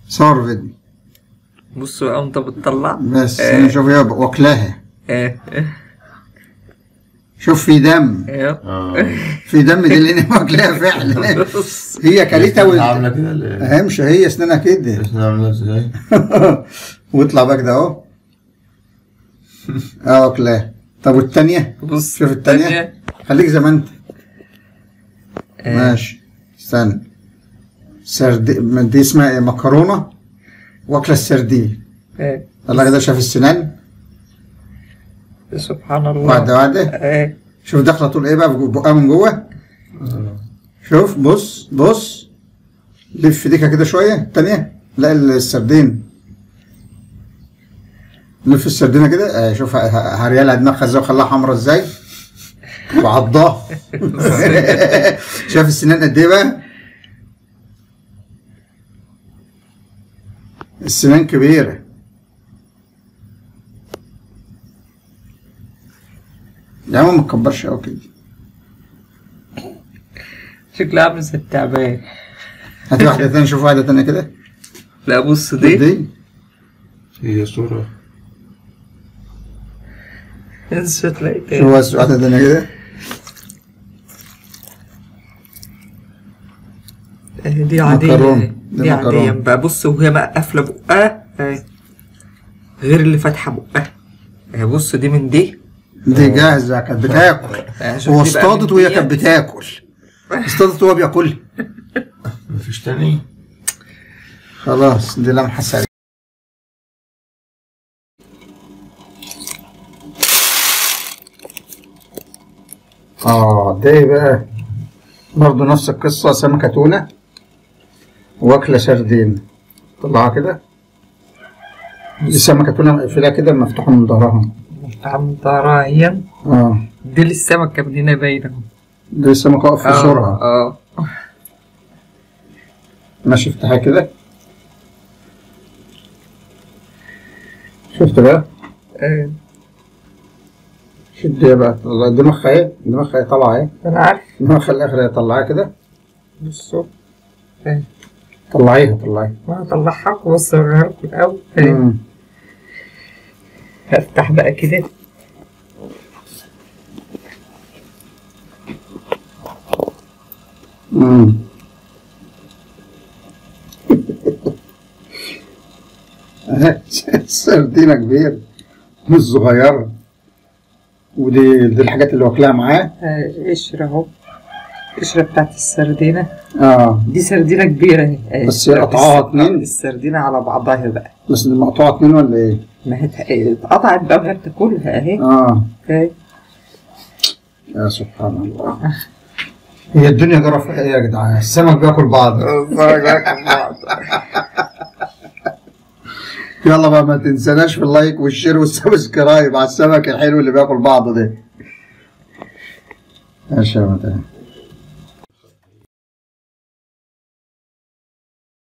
صور فيديو بص بقى وانت بتطلع بس آه. انا شوف هي واكلاها اه شوف في دم اه اه في دم دي اللي انا واكلاها فعلا بص هي كلتها اسنانها وال... عامله كده ولا ايه؟ اهمش هي اسنانها كده اسنانها عامله ازاي؟ واطلع بقى كده اهو اه واكلاها طب والتانية بص شوف التانية خليك زي ما انت آه. ماشي استنى سردي دي اسمها ايه مكرونة واكلة السردين اه الله كده شاف السنان سبحان الله واحدة واحدة اه شوف داخلة طول ايه بقى في بقها من جوه شوف بص بص لف ايديك كده شوية التانية لا السردين لف السردينة كده آه شوف ه- ه- هريالها دماغها ازاي وخلاها حمرا ازاي وعضاها شايف السنان قد ايه بقى السنان كبيرة يا عم ما تكبرش قوي كده شكلها عامل زي التعبان هات واحدة تانية شوف واحدة تانية كده لا بص دي دي هي صورة انسى تلاقي شوف تاني واحدة تانية كده آه، دي عادية مكرونة. دي, دي دي مكرونة. عادية بقى بص وهي بقى قافلة بقها آه. غير اللي فاتحة بقها آه، بص دي من دي دي جاهزة كانت بتاكل آه، شوف هو دي بقى اصطادت من وهي دي. كانت بتاكل اصطادت وهو بياكلها مفيش تاني؟ خلاص دي لمحة سريعة اه ده بقى برضه نفس القصة سمكة تونة واكلة سردين طلعها كده دي سمكة تونة مقفلة كده مفتوحة من ظهرها عم ضرايا اه دي السمكة بدينا باينة دي السمكة واقفة في صورها اه ماشي افتحها كده شفت بقى آه. شد بقى طلع دماغها ايه دماغها ايه طالعة ايه انا عارف دماغها الاخر طلعها كده بصوا طلعيها طلعيها ما اطلعها لكم بص اوريها لكم الاول آه. مم. هفتح بقى كده مم. سردينة كبيرة مش صغيرة ودي دي الحاجات اللي واكلاها معاه آه، قشرة اهو القشرة بتاعت السردينة اه دي سردينة كبيرة اهي آه، بس هي قطعوها الس- اتنين؟ السردينة على بعضها بقى بس دي مقطوعة اتنين ولا ايه؟ ما هي ات- اتقطعت بقى وهي بتاكلها اهي اه آه. يا سبحان الله هي الدنيا جرى فيها ايه يا جدعان؟ السمك بياكل بعض يلا بقى ما تنساناش في اللايك والشير والسبسكرايب على السمك الحلو اللي بياكل بعضه ده. يا شباب